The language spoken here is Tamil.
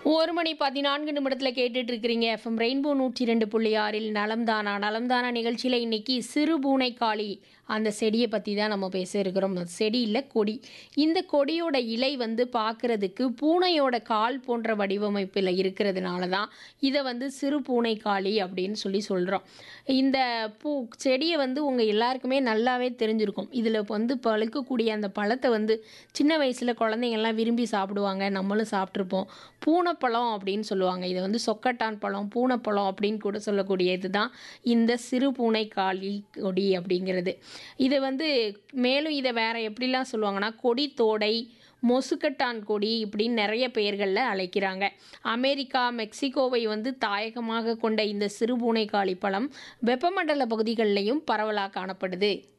ஒரு மணி பதினான்கு நிமிடத்தில் கேட்டுட்டு இருக்கிறீங்க எஃப்எம் ரெயின்போ நூற்றி ரெண்டு புள்ளி ஆறில் நலம்தானா நலம்தானா நிகழ்ச்சியில் இன்னைக்கு சிறு பூனைக்காளி அந்த செடியை பற்றி தான் நம்ம பேச இருக்கிறோம் அது செடி இல்லை கொடி இந்த கொடியோட இலை வந்து பார்க்கறதுக்கு பூனையோட கால் போன்ற வடிவமைப்பில் இருக்கிறதுனால தான் இதை வந்து சிறு பூனைக்காளி அப்படின்னு சொல்லி சொல்கிறோம் இந்த பூ செடியை வந்து உங்கள் எல்லாருக்குமே நல்லாவே தெரிஞ்சிருக்கும் இதில் வந்து பழுக்கக்கூடிய அந்த பழத்தை வந்து சின்ன வயசில் குழந்தைங்கள்லாம் விரும்பி சாப்பிடுவாங்க நம்மளும் சாப்பிட்ருப்போம் பூனைப்பழம் அப்படின்னு சொல்லுவாங்க இதை வந்து சொக்கட்டான் பழம் பூனைப்பழம் அப்படின்னு கூட சொல்லக்கூடியது தான் இந்த சிறு பூனைக்காளி கொடி அப்படிங்கிறது இதை வந்து மேலும் இதை வேற எப்படிலாம் சொல்லுவாங்கன்னா கொடி தோடை மொசுக்கட்டான் கொடி இப்படின்னு நிறைய பெயர்களில் அழைக்கிறாங்க அமெரிக்கா மெக்சிகோவை வந்து தாயகமாக கொண்ட இந்த சிறு பூனைக்காளி பழம் வெப்பமண்டல பகுதிகளிலையும் பரவலாக காணப்படுது